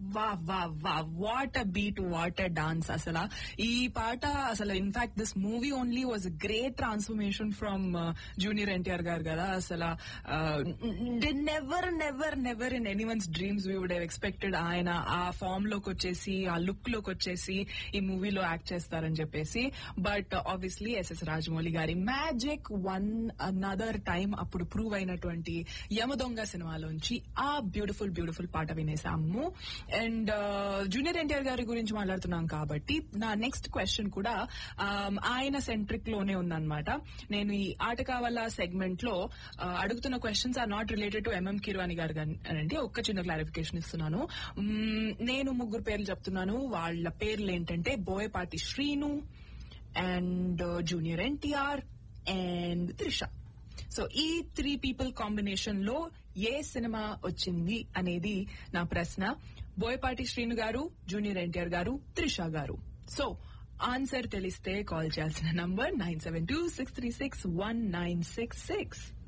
వా వా వా what a beat what a dance అసలు ఈ పాట అసలు in fact this movie only was great transformation from junior NTR గారు కదా అసలు never never never in anyone's dreams we would have expected ఆయన ఆ ఫామ్ లోకి వచ్చేసి ఆ లుక్ లోకి వచ్చేసి ఈ మూవీలో యాక్ట్ చేస్తారని చెప్పేసి బట్ ఆబ్వియస్లీ ఎస్ఎస్ రాజమౌళి గారి మ్యాజిక్ వన్ అనదర్ టైం అప్పుడు ప్రూవ్ అయినటువంటి యమదొంగ సినిమాలోంచి ఆ బ్యూటిఫుల్ బ్యూటిఫుల్ పాట వినేసాము అండ్ జూనియర్ ఎన్టీఆర్ గారి గురించి మాట్లాడుతున్నాం కాబట్టి నా నెక్స్ట్ క్వశ్చన్ కూడా um, ఆయన సెంట్రిక్ లోనే ఉందన్నమాట నేను ఈ ఆట కావాలా సెగ్మెంట్ లో uh, అడుగుతున్న questions are not related to MM Keeravani గారు అండి ఒక్క చిన్న క్లారిఫికేషన్ ఇస్తున్నాను మ్మ్, నేను ముగ్గురు పేర్లు చెప్తున్నాను వాళ్ళ పేర్లు ఏంటంటే Boyapati Srinu and junior NTR and Trisha so ఈ త్రీ పీపుల్ కాంబినేషన్ లో ఏ సినిమా వచ్చింది అనేది నా ప్రశ్న బోయపాటి శ్రీను గారు జూనియర్ ఎన్టీఆర్ గారు త్రిష గారు సో ఆన్సర్ తెలిస్తే కాల్ చేయాల్సిన number nine seven two six three six one nine six six